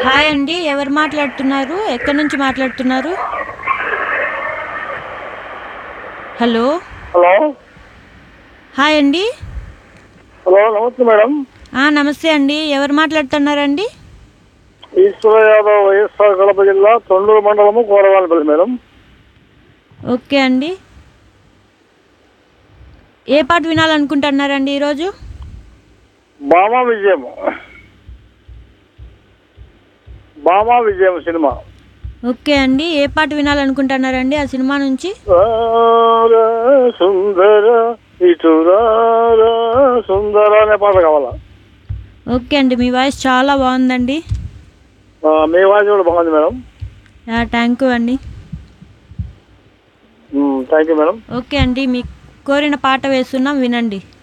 hi అండి ఎవరు మాట్లాడుతున్నారు ఎక్కడి నుంచి మాట్లాడుతున్నారు హలో హలో హాయ్ అండి హలో నమస్తే మేడం ఆ, నమస్తే అండి ఎవరు మాట్లాడుతున్నారండి ఈశ్వర యాదవ్ వైఎస్ఆర్ కడప జిల్లా తొండూరు మండలము కోరవాలపల్లి మేడం ఓకే అండి ఏ పాట వినాలనుకుంటున్నారండి ఈరోజు బామా విజయం బామా విజయం సినిమా ఓకే అండి ఏ పాట వినాలనుకుంటున్నారండి ఆ సినిమా నుంచి రారా సుందర ఇటురారా సుందర అనే పాట కావాలా ఓకే అండి మీ వాయిస్ చాలా బాగుందండి ఆ, మీ వాయిస్ కూడా బాగుంది మేడం థ్యాంక్ యూ అండి థ్యాంక్ యూ మేడం ఓకే అండి మీ కోరిన పాట వేస్తున్నాం వినండి